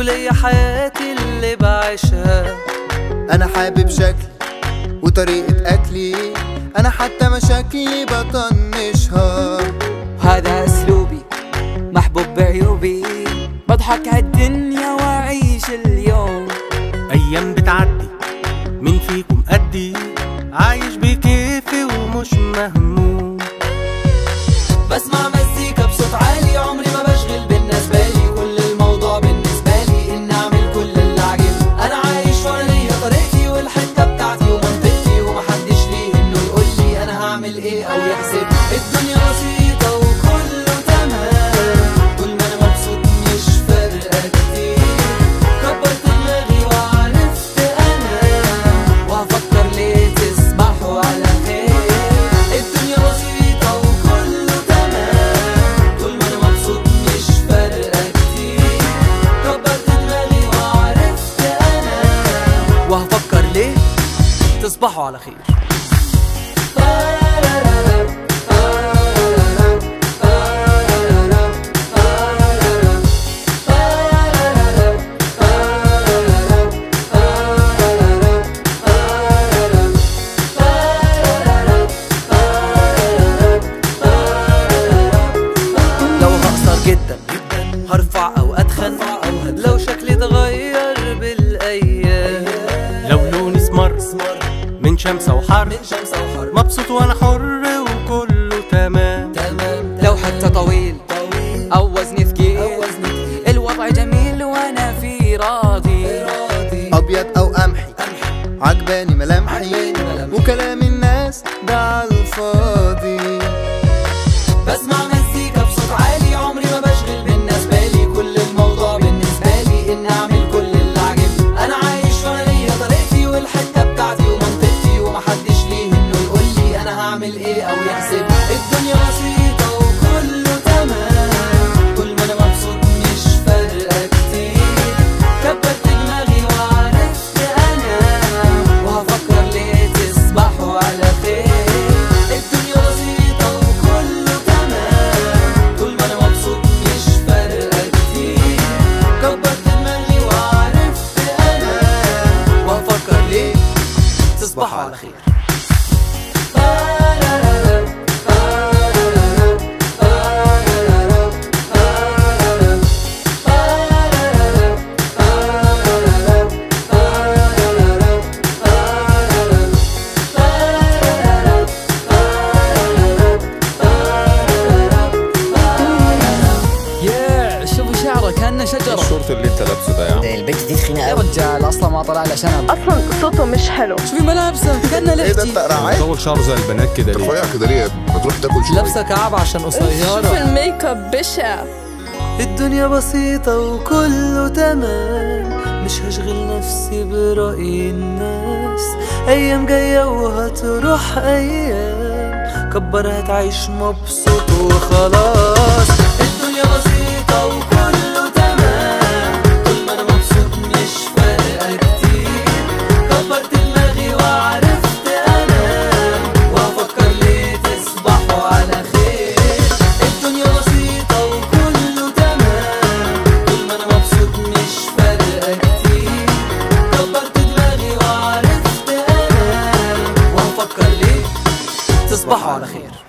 وليا حياتي اللي بعيشها انا حابب شكلي وطريقة اكلي انا حتى مشاكلي بطنشها هذا اسلوبي محبوب بعيوبي بضحك عالدنيا واعيش اليوم ايام بتعدي مين فيكم قدي عايش بكيفي ومش مهموم بسمع مزيكا بصوت عالي عمري ما بشغل بالنسبة لي كل الموضوع بالنسبة لي إن أعمل كل اللي عاجبني أنا عايش وأنا ليا طريقتي والحتة بتاعتي ومنطقتي ومحدش ليه إنه يقول لي أنا هعمل إيه أو يحسب الدنيا بسيطة وكله تمام طول ما أنا مبسوط مش فارقة كتير كبرت دماغي وعرفت أنا وهفكر ليه تسمحوا على خير الدنيا بسيطة وكله تمام طول ما أنا مبسوط مش فارقة كتير كبرت دماغي وعرفت أنا وهفكر ليه تصبحوا على خير لو هقصر جدا هرفع او اتخن لو شكلي اتغير بالأيام لو لوني اسمر من شمسة وحر شمسة وحر مبسوط وانا حر وكله تمام تمام لو حتى طويل او وزني ثقيل وزني الوضع جميل وانا في راضي راضي ابيض او قمحي عجباني ملامحي عجباني ملامحي. وكلام الناس ده عالفاضي بسمع مزيكا بصوت عالي عمري ما بشغل بالنسبة لي كل الموضوع بالنسبة لي إن أعمل كل اللي عاجبني أنا عايش وأنا ليا طريقتي والحتة بتاعتي ومنطقتي ومحدش ليه إنه يقول لي أنا هعمل إيه أو يحسب الدنيا بسيطة وكله تمام طول ما أنا مبسوط مش فارقة كتير كبرت دماغي وعرفت أنا وهفكر ليه تصبحوا على خير الدنيا بسيطة وكله تمام طول ما أنا مبسوط مش فارقة كتير كبرت دماغي وعرفت أنا وهفكر ليه تصبحوا على خير يا شوفوا شعره كانه شجره الشورت اللي انت لابسه ده يا عم البنت دي تخينه يا قوي رجال اصلا ما طلع لي شنب اصلا صوته مش حلو شوفي ملابسه كانه ايه ده لحتي انت قرعان طول شعره زي البنات كده ليه رفيع كده ليه يا ابني؟ ما تروح تاكل شويه لابسة كعب عشان شوف قصيرة الميك اب بشع الدنيا بسيطة وكله تمام مش هشغل نفسي برأي الناس أيام جاية وهتروح أيام كبر هتعيش مبسوط وخلاص الدنيا بسيطة وكله تمام طول ما أنا مبسوط مش فارقة كتير كبرت دماغي وعرفت أنام وهفكر ليه تصبحوا على خير الدنيا بسيطة وكله تمام طول ما أنا مبسوط مش فارقة كتير كبرت دماغي وعرفت أنام وهفكر ليه تصبحوا على خير